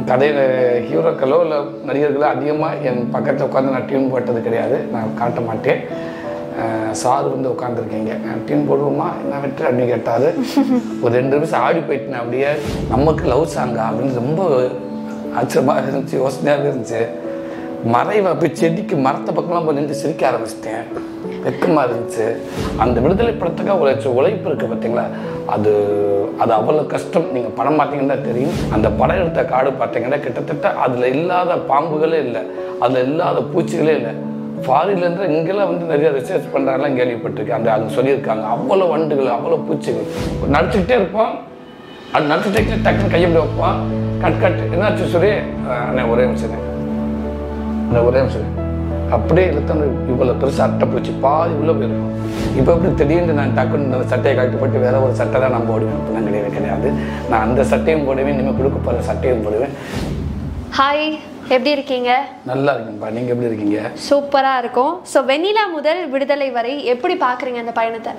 கதை ஹீரோக்களோ இல்லை நடிகர்களோ அதிகமாக என் பக்கத்தில் உட்காந்து நான் டியூன் போட்டது கிடையாது நான் காட்ட மாட்டேன் அஹ் சார் வந்து உட்காந்துருக்கீங்க டியூன் போடுவோமா என்ன வெற்றி அப்படின்னு கேட்டார் ஒரு ரெண்டு நிமிஷம் ஆடி போயிட்டேன் அப்படியே நமக்கு லவ் சாங்கா அப்படின்னு ரொம்ப ஆச்சரியமாக இருந்துச்சு யோசனையாக இருந்துச்சு மறைவா போய் செடிக்கு மரத்தை பக்கம்லாம் போய் நின்று சிரிக்க ஆரம்பிச்சிட்டேன் வெக்கமாக இருந்துச்சு அந்த விடுதலை படத்துக்காக உழைச்ச உழைப்பு இருக்குது பார்த்தீங்களா அது அது அவ்வளோ கஷ்டம் நீங்கள் படம் பார்த்தீங்கன்னா தெரியும் அந்த படம் எடுத்த காடு பார்த்தீங்கன்னா கிட்டத்தட்ட அதில் இல்லாத பாம்புகளே இல்லை அதில் இல்லாத பூச்சிகளே இல்லை ஃபாரின்லேருந்து இங்கெல்லாம் வந்து நிறைய ரிசர்ச் பண்ணுறாங்கலாம் கேள்விப்பட்டிருக்கேன் அந்த அது சொல்லியிருக்காங்க அவ்வளோ வண்டுகள் அவ்வளோ பூச்சிகள் நடிச்சுக்கிட்டே இருப்போம் அது நடிச்சுட்டே டக்குன்னு கையை இப்படி வைப்போம் கட் கட் என்னாச்சு சொல்லி அண்ணே ஒரே நிமிஷம் அண்ணே ஒரே நிமிஷம் அப்படியே இழுத்து இவ்வளோ பெருசாக அட்டை பிடிச்சி பாதி உள்ளே போயிருக்கும் இப்போ எப்படி திடீர்னு நான் டக்குன்னு இந்த சட்டையை கழட்டி போட்டு வேற ஒரு சட்டை தான் நான் போடுவேன் அப்படிலாம் கிடையவே கிடையாது நான் அந்த சட்டையும் போடுவேன் இனிமேல் கொடுக்க போகிற சட்டையும் போடுவேன் ஹாய் எப்படி இருக்கீங்க நல்லா இருக்குங்கப்பா நீங்கள் எப்படி இருக்கீங்க சூப்பராக இருக்கும் ஸோ வெண்ணிலா முதல் விடுதலை வரை எப்படி பார்க்குறீங்க அந்த பயணத்தை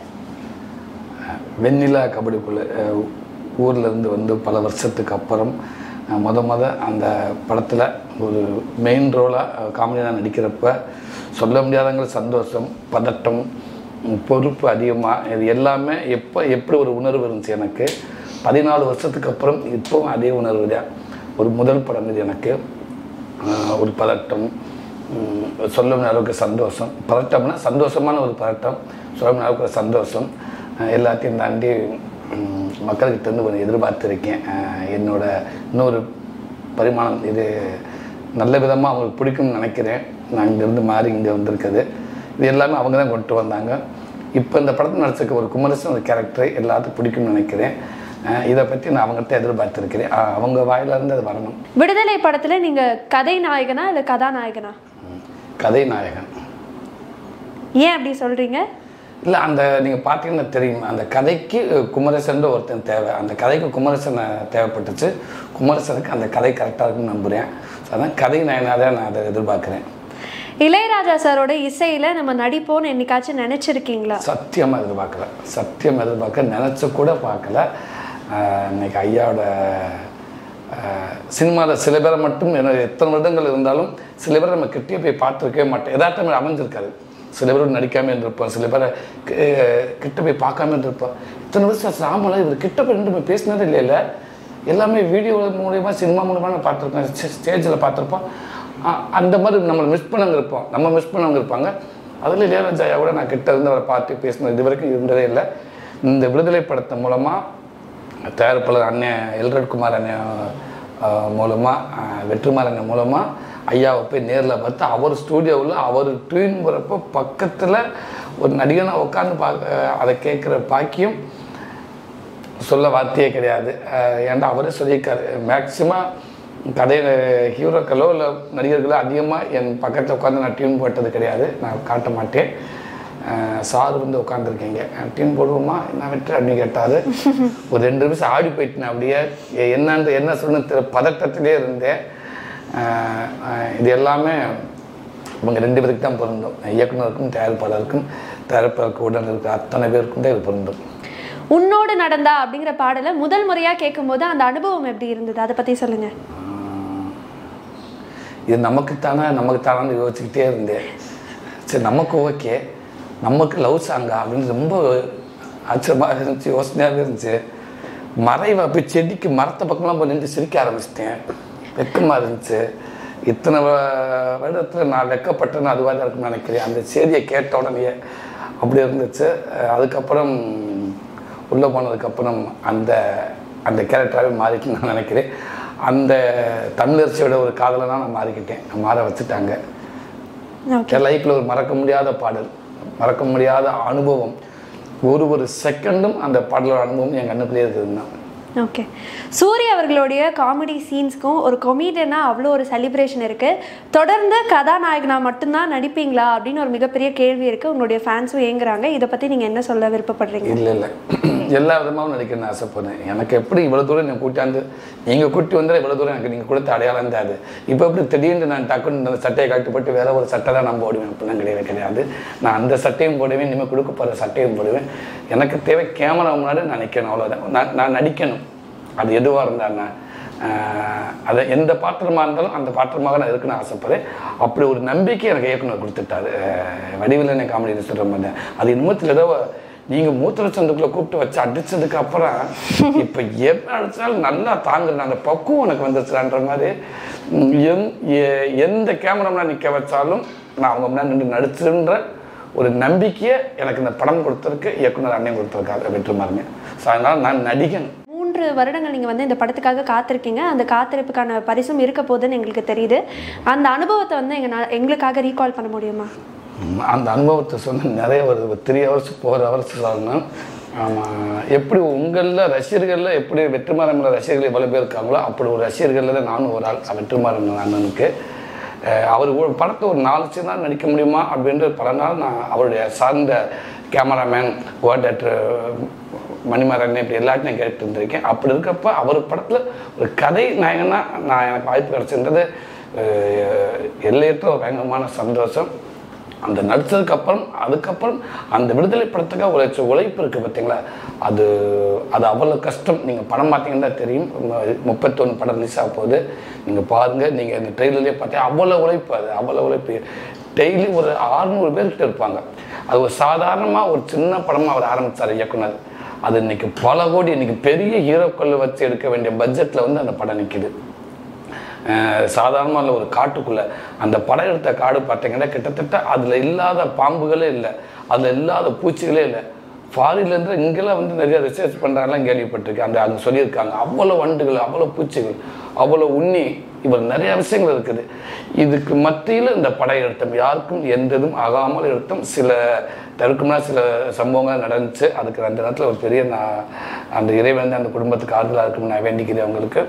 வெண்ணிலா கபடிக்குள்ள அஹ், ஊர்ல இருந்து வந்து பல வருஷத்துக்கு அப்புறம் அஹ், முத முத அந்த படத்தில் ஒரு மெயின் ரோலாக காமெடியாக நடிக்கிறப்ப சொல்ல முடியாதங்கிற சந்தோஷம் பதட்டம் உம், பொறுப்பு அதிகமாக இது எல்லாமே எப்போ எப்படி ஒரு உணர்வு இருந்துச்சு எனக்கு பதினாலு வருஷத்துக்கு அப்புறம் இப்போவும் அதே உணர்வு தான் ஒரு முதல் படம் இது எனக்கு அஹ், ஒரு பதட்டம் உம், சொல்ல முடியாத அளவுக்கு சந்தோஷம் பதட்டம்னா சந்தோஷமான ஒரு பதட்டம் சொல்ல முடியாத அளவுக்கு ஒரு சந்தோஷம் அஹ் எல்லாத்தையும் தாண்டி உம், மக்கள்கிட்ட இருந்து கொஞ்சம் எதிர்பார்த்துருக்கேன் அஹ் என்னோட இன்னொரு பரிமாணம் இது நல்ல விதமாக அவங்களுக்கு பிடிக்கும்னு நினைக்கிறேன் நான் இங்கேருந்து மாறி இங்கே வந்திருக்குது இது எல்லாமே அவங்க தான் கொண்டு வந்தாங்க இப்போ இந்த படத்தில் நடிச்சிருக்க ஒரு குமரசன் ஒரு கேரக்டர் எல்லாத்துக்கும் பிடிக்கும்னு நினைக்கிறேன் அஹ் இதை பற்றி நான் அவங்ககிட்ட எதிர்பார்த்துருக்கிறேன் அஹ் அவங்க வாயிலிருந்து அது வரணும் விடுதலை படத்தில் நீங்கள் கதை நாயகனா இல்லை கதாநாயகனா உம், கதை நாயகன் ஏன் அப்படி சொல்கிறீங்க இல்லை அந்த நீங்கள் பார்த்தீங்கன்னா தெரியும் அந்த கதைக்கு குமரசன்ற ஒருத்தன் தேவை அந்த கதைக்கு குமரசனை தேவைப்பட்டுச்சு குமரசனுக்கு அந்த கதை கரெக்டாக இருக்குன்னு நம்புகிறேன் ஸோ அதான் கதை நயனாக தான் நான் அதை எதிர்பார்க்குறேன் இளையராஜா சாரோட இசையில் நம்ம நடிப்போம்னு என்னைக்காச்சும் நினச்சிருக்கீங்களா சத்தியமாக எதிர்பார்க்கல சத்தியம் எதிர்பார்க்க நினச்ச கூட பார்க்கல ஆஹ் இன்னைக்கு ஐயாவோட சினிமாவில் சில பேரை மட்டும் என்ன எத்தனை வருடங்கள் இருந்தாலும் சில பேரை நம்ம கிட்டே போய் பார்த்துருக்கவே மாட்டோம் எதார்த்தமே அமைஞ்சிருக்காது சில பேர் நடிக்காமல் இருந்திருப்போம் சில பேரை கி- கிட்ட போய் பார்க்காம இருந்திருப்போம் இத்தனை வருஷம் ராமலாம் இவர் கிட்ட போய் ரெண்டு போய் பேசினதே இல்லைல்ல எல்லாமே வீடியோ மூலியமாக சினிமா மூலியமாக நான் பார்த்துருக்கேன் ஸ்டேஜில் பார்த்துருப்போம் ஆ- அந்த மாதிரி நம்மளை மிஸ் பண்ணவங்க இருப்போம் நம்ம மிஸ் பண்ணவங்க இருப்பாங்க அதில் இளையராஜாயா கூட நான் கிட்ட இருந்து அவரை பார்த்து பேசினது இது வரைக்கும் இருந்ததே இல்லை இந்த விடுதலை படத்தை மூலமாக தயாரிப்பாளர் அண்ணன் எல்ரட் குமார் அண்ணன் மூலமாக வெற்றிமார் அண்ணன் மூலமாக ஐயாவை போய் நேரில் பார்த்து அவர் ஸ்டூடியோவில் அவர் ட்யூன் போகிறப்போ பக்கத்தில் ஒரு நடிகனாக உட்காந்து பார்க்க அதை கேட்குற பாக்கியம் சொல்ல வார்த்தையே கிடையாது அஹ் ஏன்டா அவரே சொல்லியிருக்காரு மேக்சிமம் கதை ஹீரோக்களோ இல்லை நடிகர்களோ அதிகமாக என் பக்கத்தில் உட்காந்து நான் டியூன் போட்டது கிடையாது நான் காட்ட மாட்டேன் அஹ் சார் வந்து உட்காந்துருக்கீங்க டியூன் போடுவோமா என்ன வெற்றி அப்படின்னு கேட்டார் ஒரு ரெண்டு நிமிஷம் ஆடி போயிட்டேன் அப்படியே எ- என்னன்னு என்ன சொல்லணும் தெரியல பதட்டத்திலே இருந்தேன் அஹ் அஹ் இது எல்லாமே இவங்க ரெண்டு பேருக்கு தான் பொருந்தும் இயக்குனருக்கும் தயாரிப்பாளருக்கும் தயாரிப்பாளருக்கு உடன் இருக்கிற அத்தனை பேருக்கும் தான் இது பொருந்தும் உன்னோடு நடந்தா அப்படிங்கிற பாடலை முதல் முறையாக கேட்கும்போது அந்த அனுபவம் எப்படி இருந்தது அதை பற்றி சொல்லுங்கள் ஆஹ் இது நமக்குத்தானே நமக்குத்தானு யோசிச்சுக்கிட்டே இருந்தேன் சரி நமக்கு ஓகே நமக்கு லவ் சாங்கா அப்படின்னு ரொம்ப ஆச்சரியமாக இருந்துச்சு யோசனையாக இருந்துச்சு மறைவா போய் செடிக்கு மரத்தை பக்கம்லாம் போய் நின்று சிரிக்க ஆரம்பிச்சிட்டேன் வெக்கமாக இருந்துச்சு இத்தனை வ- வருடத்துல நான் வெக்கப்பட்டேன்னு அதுவாக தான் இருக்கும்னு நினைக்கிறேன் அந்த செய்தியை கேட்ட உடனே அப்படி இருந்துச்சு அஹ் அதுக்கப்புறம் உள்ளே போனதுக்கப்புறம் அந்த அந்த கேரக்டராகவே மாறிட்டு நான் நினைக்கிறேன் அந்த தமிழரசியோட ஒரு காதலை நான் மாறிக்கிட்டேன் மாற வச்சுட்டாங்க ஓகே என் லைஃப்பில் ஒரு மறக்க முடியாத பாடல் மறக்க முடியாத அனுபவம் ஒரு ஒரு செகண்டும் அந்த பாடலோட அனுபவம் என் கண்ணுக்குள்ளே இருக்குதுன்னா ஓகே சூர்யா அவர்களுடைய காமெடி சீன்ஸ்க்கும் ஒரு கொமீடியனாக அவ்வளோ ஒரு செலிப்ரேஷன் இருக்குது தொடர்ந்து கதாநாயகனா மட்டும்தான் நடிப்பீங்களா அப்படின்னு ஒரு மிகப்பெரிய கேள்வி இருக்குது உங்களுடைய ஃபேன்ஸும் ஏங்குறாங்க இதை பற்றி நீங்கள் என்ன சொல்ல விருப்பப்படுறீங்க இல்லை இல்லை எல்லா விதமாகவும் நடிக்கணும்னு ஆசைப்படுறேன் எனக்கு எப்படி இவ்வளோ தூரம் என்னை கூட்டாந்து நீங்கள் கூட்டி வந்தால் இவ்வளோ தூரம் எனக்கு நீங்கள் கொடுத்த அடையாளம் தான் அது இப்போ எப்படி திடீர்னு நான் டக்குன்னு இந்த சட்டையை கழட்டி போட்டு வேற ஒரு சட்டை தான் நான் போடுவேன் அப்படிலாம் கிடையவே கிடையாது நான் அந்த சட்டையும் போடுவேன் இனிமேல் கொடுக்க போகிற சட்டையும் போடுவேன் எனக்கு தேவை கேமரா முன்னாடி நான் நிற்கணும் அவ்வளோதான் நான் நான் நடிக்கணும் அது எதுவாக இருந்தாங்க ஆஹ் அதை எந்த பாத்திரமாக இருந்தாலும் அந்த பாத்திரமாக நான் இருக்குன்னு ஆசைப்படுறேன் அப்படி ஒரு நம்பிக்கை எனக்கு இயக்குனர் கொடுத்துட்டாரு ஆஹ் வடிவிலனை காமெடி சொல்கிற மாதிரி அது இன்னும் ஏதோ நீங்கள் மூத்திர சந்துக்குள்ள கூப்பிட்டு வச்சு அடிச்சதுக்கு அப்புறம் இப்போ எப்போ அடிச்சாலும் நல்லா தாங்குறேன் அந்த பக்குவம் எனக்கு வந்துச்சுன்ற மாதிரி உம், எந்- எ- எந்த கேமராமேன் நிற்க வச்சாலும் நான் அவங்க முன்னாடி நின்று நடிச்சுன்ற ஒரு நம்பிக்கையை எனக்கு இந்த படம் கொடுத்துருக்கு இயக்குனர் அண்ணன் கொடுத்துருக்காரு வெற்றிமாறங்க ஸோ அதனால் நான் நடிகன் மூன்று வருடங்கள் நீங்கள் வந்து இந்த படத்துக்காக காத்திருக்கீங்க அந்த காத்திருப்புக்கான பரிசும் இருக்க போகுதுன்னு எங்களுக்கு தெரியுது அந்த அனுபவத்தை வந்து எங்க எங்களுக்காக ரீகால் பண்ண முடியுமா ம், அந்த அனுபவத்தை சொன்ன நிறைய வருது த்ரீ ஹவர்ஸ் ஃபோர் ஹவர்ஸ் சொல்லணும் ஆமாம் எப்படி உங்களில் ரசிகர்களில் எப்படி வெற்றிமாறன் ரசிகர்கள் எவ்வளோ பேர் இருக்காங்களோ அப்படி ஒரு ரசிகர்களில் தான் நானும் ஒரு ஆள் வெற்றிமாறன் அண்ணனுக்கு அஹ், அவர் ஒரு படத்தை ஒரு நாலு சீன் தான் நடிக்க முடியுமா அப்படின்ற பல நாள் நான் அவருடைய சார்ந்த கேமராமேன் கோ டேரக்டர் மணிமாறன் இப்படி எல்லாத்தையும் கேட்டு இருந்திருக்கேன் அப்படி இருக்கப்ப அவர் படத்தில் ஒரு கதை நாயகனா நான் எனக்கு வாய்ப்பு கிடச்சிருந்தது அஹ், எல்லையற்ற ஒரு பயங்கரமான சந்தோஷம் அந்த நடிச்சதுக்கு அப்புறம் அதுக்கப்புறம் அந்த விடுதலை படத்துக்காக உழைச்ச உழைப்பு இருக்குது பார்த்தீங்களா அது அது அவ்வளோ கஷ்டம் நீங்கள் படம் பார்த்தீங்கன்னா தெரியும் முப்பத்தொன்று படம் ரிலீஸ் ஆக போகுது நீங்கள் பாருங்கள் நீங்கள் இந்த ட்ரெயிலர்லேயே பார்த்தீங்க அவ்வளோ உழைப்பு அது அவ்வளோ உழைப்பு டெய்லி ஒரு ஆறுநூறு பேர்கிட்ட இருப்பாங்க அது ஒரு சாதாரணமாக ஒரு சின்ன படமாக அவர் ஆரம்பித்தார் இயக்குனர் அது இன்னைக்கு பல கோடி இன்னைக்கு பெரிய ஹீரோக்களை வச்சு எடுக்க வேண்டிய பட்ஜெட்டில் வந்து அந்த படம் நிற்கிது சாதாரணமாக ஒரு காட்டுக்குள்ளே அந்த படம் எடுத்த காடு பார்த்தீங்கன்னா கிட்டத்தட்ட அதில் இல்லாத பாம்புகளே இல்லை அதில் இல்லாத பூச்சிகளே இல்லை ஃபாரின்லேருந்து இங்கெல்லாம் வந்து நிறைய ரிசர்ச் பண்ணுறாங்கலாம் கேள்விப்பட்டிருக்கேன் அந்த அங்கே சொல்லியிருக்காங்க அவ்வளோ வண்டுகள் அவ்வளோ பூச்சிகள் அவ்வளோ உண்ணி இவர் நிறைய விஷயங்கள் இருக்குது இதுக்கு மத்தியில் இந்த படம் எடுத்தோம் யாருக்கும் எந்த இதுவும் ஆகாமல் எடுத்தோம் சில தவிர்க்கும்னா சில சம்பவங்கள் நடந்துச்சு அதுக்கு அந்த நேரத்தில் ஒரு பெரிய நான் அந்த இறைவன் அந்த குடும்பத்துக்கு ஆறுதலாக இருக்கும்னு நான் வேண்டிக்கிறேன் அவங்களுக்கு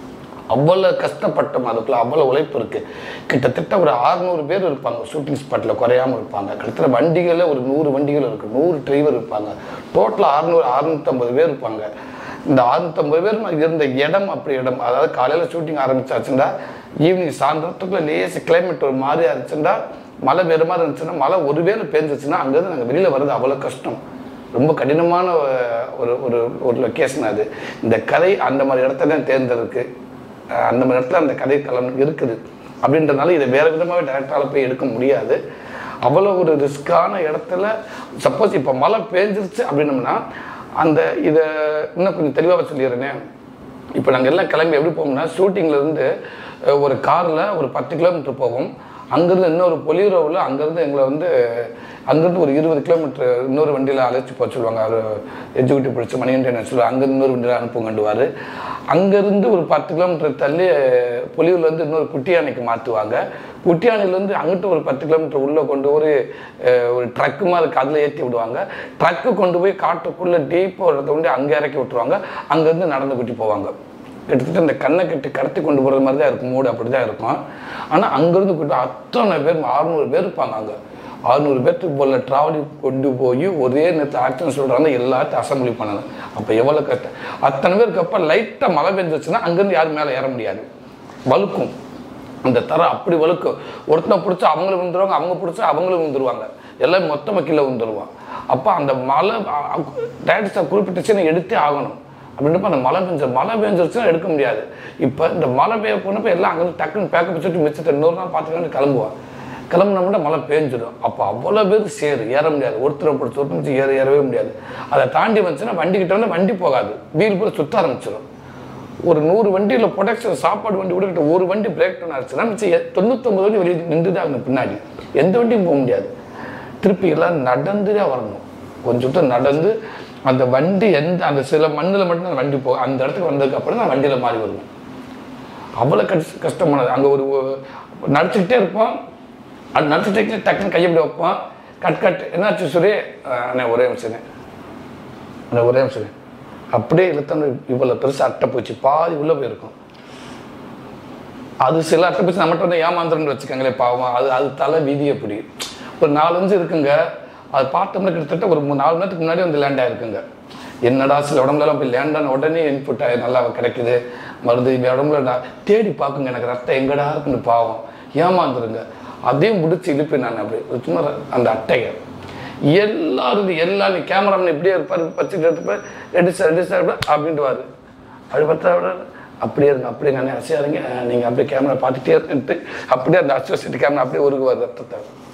அவ்வளோ கஷ்டப்பட்டோம் அதுக்குள்ள அவ்வளோ உழைப்பு இருக்குது கிட்டத்தட்ட ஒரு ஆறுநூறு பேர் இருப்பாங்க ஷூட்டிங் ஸ்பாட்டில் குறையாமல் இருப்பாங்க கிட்டத்தட்ட வண்டிகளில் ஒரு நூறு வண்டிகள் இருக்குது நூறு டிரைவர் இருப்பாங்க டோட்டலாக அறுநூறு அறுநூற்றம்பது பேர் இருப்பாங்க இந்த அறுநூற்றம்பது பேர் இருந்த இடம் அப்படி இடம் அதாவது காலையில் ஷூட்டிங் ஆரம்பிச்சாச்சுன்னா ஈவினிங் சாயந்தரத்துக்குள்ள லேசு கிளைமேட் ஒரு மாதிரியா இருந்துச்சுன்னா மழை வேறு மாதிரி இருந்துச்சுன்னா மழை ஒரு வேளை பேஞ்சிச்சுன்னா அங்கேருந்து நாங்கள் வெளியில் வர்றது அவ்வளோ கஷ்டம் ரொம்ப கடினமான ஒரு ஒரு ஒரு லொக்கேஷன் அது இந்த கதை அந்த மாதிரி இடத்துல தான் தேர்ந்தெடுக்கு அஹ் அந்த மாதிரி இடத்துல அந்த கதை களம் இருக்குது அப்படின்றதுனால இதை வேறு விதமாகவே டேரக்டரால் போய் எடுக்க முடியாது அவ்வளோ ஒரு ரிஸ்க்கான இடத்துல சப்போஸ் இப்போ மழை பேஞ்சிருச்சு அப்படின்னம்னா அந்த இதை இன்னும் கொஞ்சம் தெளிவாக சொல்லிடுறேனே இப்போ நாங்கள் எல்லாம் கிளம்பி எப்படி போவோம்னா ஷூட்டிங்லேருந்து ஒரு காரில் ஒரு பத்து கிலோமீட்டர் போவோம் அங்கேருந்து இன்னொரு பொலிரோவில் அங்கேருந்து எங்களை வந்து அங்கேருந்து ஒரு இருபது கிலோமீட்டர் இன்னொரு வண்டியில் அழைச்சி போக சொல்லுவாங்க அவர் எஜுகேட்டிவ் படிச்ச மணிகண்டன் சொல்லுவாங்க அங்கேருந்து இன்னொரு வண்டியில் அனுப்புங்கண்டுவார் அங்கேருந்து ஒரு பத்து கிலோமீட்டர் தள்ளி பொலியூர்லேருந்து இன்னொரு குட்டியானைக்கு மாற்றுவாங்க குட்டியானையிலேருந்து அங்கிட்டு ஒரு பத்து கிலோமீட்டர் உள்ளே கொண்டு ஒரு அஹ், ஒரு ட்ரக்கு மாதிரி அதில் ஏற்றி விடுவாங்க ட்ரக்கு கொண்டு போய் காட்டுக்குள்ளே டீப் ஒரு கொண்டு அங்கே இறக்கி விட்டுருவாங்க அங்கேருந்து நடந்து குட்டி போவாங்க கிட்டத்தட்ட இந்த கண்ணை கட்டி கடத்தி கொண்டு போகிறது மாதிரி தான் இருக்கும் மூடு அப்படி தான் இருக்கும் ஆனால் அங்கேருந்து கூட்டு அத்தனை பேர் அறுநூறு பேர் இருப்பாங்க அங்கே அறுநூறு பேர்த்துக்கு போல ட்ராவலிங் கொண்டு போய் ஒரே நேரத்தில் ஆக்ஷன் சொல்கிறாங்க எல்லாத்தையும் அசம்பிளி பண்ணணும் அப்போ எவ்வளோ கஷ்டம் அத்தனை பேருக்கு அப்போ லைட்டாக மழை பெஞ்சிச்சுன்னா அங்கேருந்து யாரும் மேலே ஏற முடியாது வழுக்கும் அந்த தர அப்படி வழுக்கும் ஒருத்தனை பிடிச்சா அவங்களும் விழுந்துருவாங்க அவங்க பிடிச்சா அவங்களும் விழுந்துருவாங்க எல்லாம் மொத்தமாக கீழே விழுந்துருவான் அப்போ அந்த மழை டேரக்டர்ஸை குறிப்பிட்டுச்சுன்னு எடுத்தே ஆகணும் அப்படின்றப்ப அந்த மழை பெஞ்ச மழை பெஞ்சிருச்சுன்னா எடுக்க முடியாது இப்போ இந்த மழை பெய்ய போனப்போ எல்லாம் அங்கே டக்குன்னு பேக்கப் வச்சுட்டு மிச்சத்தை இன்னொரு நாள் பார்த்துக்கிட்டு கிளம்புவான் கிளம்புனோம்னா மழை பேஞ்சிடும் அப்போ அவ்வளோ பேர் சேரு ஏற முடியாது ஒருத்தரை பிடிச்சி ஒருத்தர் பிடிச்சி ஏற ஏறவே முடியாது அதை தாண்டி வந்துச்சுன்னா வண்டி கிட்ட வந்து வண்டி போகாது வீல் பூரா சுத்த ஆரம்பிச்சிடும் ஒரு நூறு வண்டியில் ப்ரொடக்ஷன் சாப்பாடு வண்டி விட்டுக்கிட்டு ஒரு வண்டி பிரேக் டவுன் ஆச்சுன்னா மிச்சம் எ- தொண்ணூத்தொம்பது வண்டி வெளியே நின்று தான் ஆகணும் பின்னாடி எந்த வண்டியும் போக முடியாது திருப்பி எல்லாம் நடந்து தான் வரணும் கொஞ்சம் தூரம் நடந்து அந்த வண்டி எந்த அந்த சில மண்ணில் மட்டும் அந்த வண்டி போ அந்த இடத்துக்கு வந்ததுக்கு அப்புறம் தான் வண்டியில் மாறி வருவோம் அவ்வளோ கஷ்ட கஷ்டமானது அங்கே ஒரு ஒ- நடிச்சுக்கிட்டே இருப்போம் அது நடிச்சுட்டு டக்குன்னு கையை இப்படி வைப்போம் கட் கட் என்னாச்சு சுரே அஹ் அண்ணே ஒரே நிமிஷம் அண்ணே ஒரே நிமிஷம் அப்படியே இழுத்தன்னு இவ்வளோ பெருசு அட்டை போச்சு பாதி உள்ளே போயிருக்கும் அது சில அட்டை போச்சு நம்மகிட்ட வந்து ஏமாந்துறன்னு வச்சுக்கோங்களேன் பாவம் அது அது தலை வீதி அப்படி ஒரு நாலு அஞ்சு இருக்குங்க அது பார்த்தோம்னா கிட்டத்தட்ட ஒரு மூணு நாலு மணி நேரத்துக்கு முன்னாடி வந்து லேண்ட் ஆயிருக்குங்க என்னடா சில உடம்புலாம் போய் லேண்ட் ஆன உடனே இன்புட் நல்லா கிடைக்குது மருந்து இந்த உடம்புல நான் தேடி பார்க்குங்க எனக்கு ரத்தம் எங்கடா இருக்குன்னு பாவம் ஏமாந்துருங்க அதையும் முடிச்சு இழுப்பேன் நான் அப்படி ஒரு சும்மா அந்த அட்டையை எல்லாரும் எல்லாரும் கேமராமேன் இப்படியே இருப்பார் பச்சுட்டு எடுத்துப்பார் ரெடி சார் ரெடி சார் அப்படின்ட்டுவார் அப்படி பார்த்தா விட அப்படியே இருங்க அப்படியே நான் அசையாதீங்க நீங்கள் அப்படியே கேமரா பார்த்துட்டே இருக்குன்ட்டு அப்படியே அந்த அசோசியேட் கேமரா அப்படியே உருகுவார் ரத்தத்தை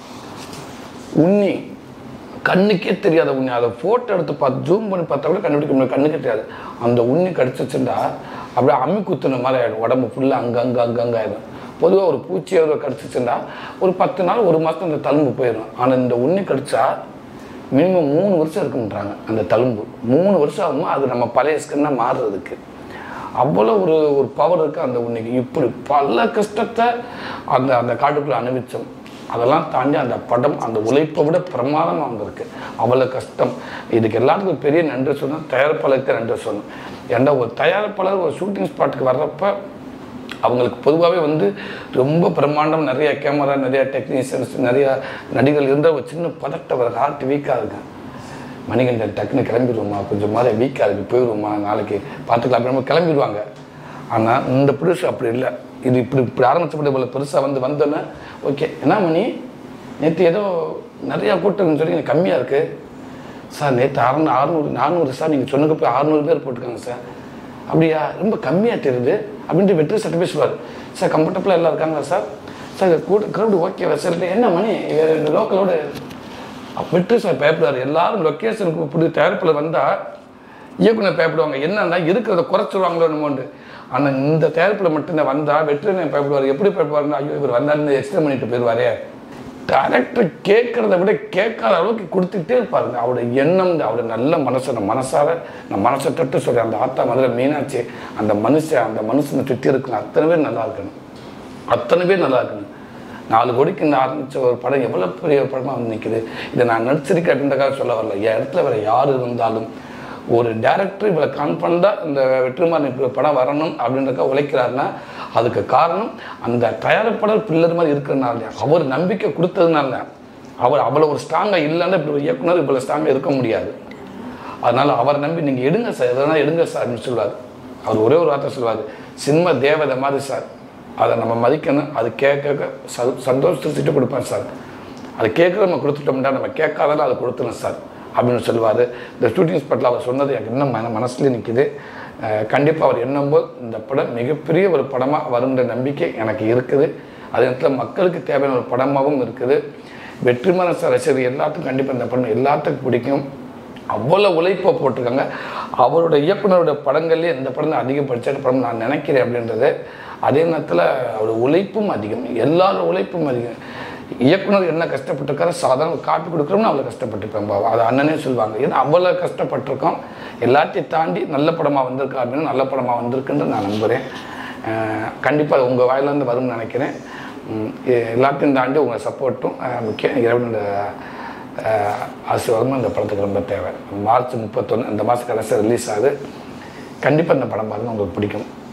உண்ணி கண்ணுக்கே தெரியாத உண்ணி அதை ஃபோட்டோ எடுத்து பார்த்து ஜூம் பண்ணி பார்த்தா கூட கண்டுபிடிக்க முடியாது கண்ணுக்கே தெரியாது அந்த உண்ணி கடிச்சிச்சுண்டா அப்படியே அம்மி குத்துன மாதிரி ஆகிடும் உடம்பு ஃபுல்லாக அங்கே அங்கே அங்கே அங்கே ஆகிடும் பொதுவாக ஒரு பூச்சி ஏதோ கடிச்சிச்சுண்டா ஒரு பத்து நாள் ஒரு மாதம் அந்த தழும்பு போயிடும் ஆனால் இந்த உண்ணி கடிச்சா மினிமம் மூணு வருஷம் இருக்குன்றாங்க அந்த தழும்பு மூணு வருஷம் ஆகுமா அது நம்ம பழைய ஸ்கின்னாக மாறுறதுக்கு அவ்வளோ ஒரு ஒரு பவர் இருக்குது அந்த உன்னைக்கு இப்படி பல கஷ்டத்தை அந்த அந்த காட்டுக்குள்ளே அனுபவித்தோம் அதெல்லாம் தாண்டி அந்த படம் அந்த உழைப்பை விட பிரமாதமாக வந்திருக்கு அவ்வளோ கஷ்டம் இதுக்கு எல்லாத்துக்கும் பெரிய நன்றி சொன்னேன் தயாரிப்பாளருக்கு நன்றி சொன்னேன் ஏன்னா ஒரு தயாரிப்பாளர் ஒரு ஷூட்டிங் ஸ்பாட்டுக்கு வர்றப்ப அவங்களுக்கு பொதுவாகவே வந்து ரொம்ப பிரம்மாண்டம் நிறைய கேமரா நிறைய டெக்னீஷியன்ஸ் நிறைய நடிகர்கள் இருந்தால் ஒரு சின்ன பதட்டம் வர ஹார்ட் வீக்காக இருக்கும் மணிகண்டன் டக்குன்னு கிளம்பிடுவோமா கொஞ்சம் மாதிரி வீக்காக இருக்கு போயிடுவோமா நாளைக்கு பார்த்துக்கலாம் அப்படின்னு கிளம்பிடுவாங்க ஆனால் இந்த ப்ரொடியூசர் அப்படி இல்லை இது இப்படி இப்படி ஆரம்பிச்சப்பட்ட இவ்வளோ பெருசாக வந்து வந்தோன்னே ஓகே என்ன மணி நேற்று ஏதோ நிறையா கூட்டம் சொல்லி எனக்கு கம்மியாக இருக்குது சார் நேற்று அறநூறு அறுநூறு நானூறு சார் நீங்கள் சொன்னதுக்கு போய் அறுநூறு பேர் போட்டுருக்காங்க சார் அப்படியா ரொம்ப கம்மியாக தெரியுது அப்படின்ட்டு வெற்றி சட்ட பேசுவார் சார் கம்ஃபர்டபுளாக எல்லாம் இருக்காங்களா சார் சார் கூட க்ரௌடு ஓகே சார் என்ன மணி இந்த லோக்கலோட வெற்றி சார் பயப்படுவார் எல்லாரும் லொக்கேஷனுக்கு இப்படி தயாரிப்பில் வந்தால் இயக்குனர் பயப்படுவாங்க என்னன்னா இருக்கிறத குறைச்சிருவாங்களோ என்னமோண்டு ஆனால் இந்த தயாரிப்பில் மட்டும்தான் வந்தால் வெற்றினை பயப்படுவார் எப்படி பயப்படுவாருன்னா ஐயோ இவர் வந்தாலும் எக்ஸ்டெண்ட் பண்ணிட்டு போயிடுவாரே டேரக்டர் கேட்குறத விட கேட்காத அளவுக்கு கொடுத்துட்டே இருப்பாருங்க அவரோட எண்ணம் அவரோட நல்ல மனசை நான் மனசார நான் மனசை தொட்டு சொல்கிறேன் அந்த ஆத்தா மதுரை மீனாட்சி அந்த மனுஷன் அந்த மனுஷனை சுற்றி இருக்கணும் அத்தனை பேர் நல்லா இருக்கணும் அத்தனை பேர் நல்லா இருக்கணும் நாலு கோடிக்கு இந்த ஆரம்பித்த ஒரு படம் எவ்வளோ பெரிய படமாக வந்து நிற்குது இதை நான் நடிச்சிருக்கேன் அப்படின்றக்காக சொல்ல வரல என் இடத்துல வேறு யார் இருந்தாலும் ஒரு டேரக்டர் இவ்வளோ கான்ஃபிடண்டாக இந்த வெற்றிமாறன் இப்படி ஒரு படம் வரணும் அப்படின்றக்காக உழைக்கிறாருன்னா அதுக்கு காரணம் அந்த தயாரிப்பாளர் பில்லர் மாதிரி இருக்கிறனால அவர் நம்பிக்கை கொடுத்ததுனால அவர் அவ்வளோ ஒரு ஸ்ட்ராங்காக இல்லைன்னா இப்படி ஒரு இயக்குனர் இவ்வளோ ஸ்ட்ராங்காக இருக்க முடியாது அதனால் அவரை நம்பி நீங்கள் எடுங்க சார் எதனா எடுங்க சார் அப்படின்னு சொல்லுவார் அவர் ஒரே ஒரு வார்த்தை சொல்லுவார் சினிமா தேவதை மாதிரி சார் அதை நம்ம மதிக்கணும் அது கேட்க ச சந்தோஷத்தை திட்டு கொடுப்பேன் சார் அது கேட்குற நம்ம கொடுத்துட்டோம்னா நம்ம கேட்காதாலும் அதை கொடுத்துணும் சார் அப்படின்னு சொல்லுவார் இந்த ஷூட்டிங் ஸ்பாட்டில் அவர் சொன்னது எனக்கு இன்னும் மன மனசுலேயே நிற்கிது கண்டிப்பாக அவர் எண்ணும்போது இந்த படம் மிகப்பெரிய ஒரு படமாக வரும்ன்ற நம்பிக்கை எனக்கு இருக்குது அதே நேரத்தில் மக்களுக்கு தேவையான ஒரு படமாகவும் இருக்குது வெற்றிமான சார் ரசிகர் எல்லாத்துக்கும் கண்டிப்பாக இந்த படம் எல்லாத்துக்கும் பிடிக்கும் அவ்வளோ உழைப்பை போட்டிருக்காங்க அவரோட இயக்குனரோட படங்கள்லேயே இந்த படம் தான் அதிகம் படித்த படம் நான் நினைக்கிறேன் அப்படின்றது அதே நேரத்தில் அவரோட உழைப்பும் அதிகம் எல்லாரோட உழைப்பும் அதிகம் இயக்குனர் என்ன கஷ்டப்பட்டிருக்காரு சாதாரண காப்பி கொடுக்குறோம்னு அவ்வளோ கஷ்டப்பட்டிருப்பேன் பாவா அது அண்ணனே சொல்லுவாங்க ஏன்னா அவ்வளோ கஷ்டப்பட்டிருக்கோம் எல்லாத்தையும் தாண்டி நல்ல படமாக வந்திருக்கா அப்படின்னு நல்ல படமாக வந்திருக்குன்னு நான் நம்புகிறேன் கண்டிப்பாக உங்கள் வாயிலேருந்து வரும்னு நினைக்கிறேன் உம், எ- எல்லாத்தையும் தாண்டி உங்கள் சப்போர்ட்டும் முக்கியம் இறைவனோட அஹ், ஆசீர்வாதமும் இந்த படத்துக்கு ரொம்ப தேவை மார்ச் முப்பத்தொன்று இந்த மாதம் கடைசி ரிலீஸ் ஆகுது கண்டிப்பாக இந்த படம் பாருங்க உங்களுக்கு பிடிக்கும்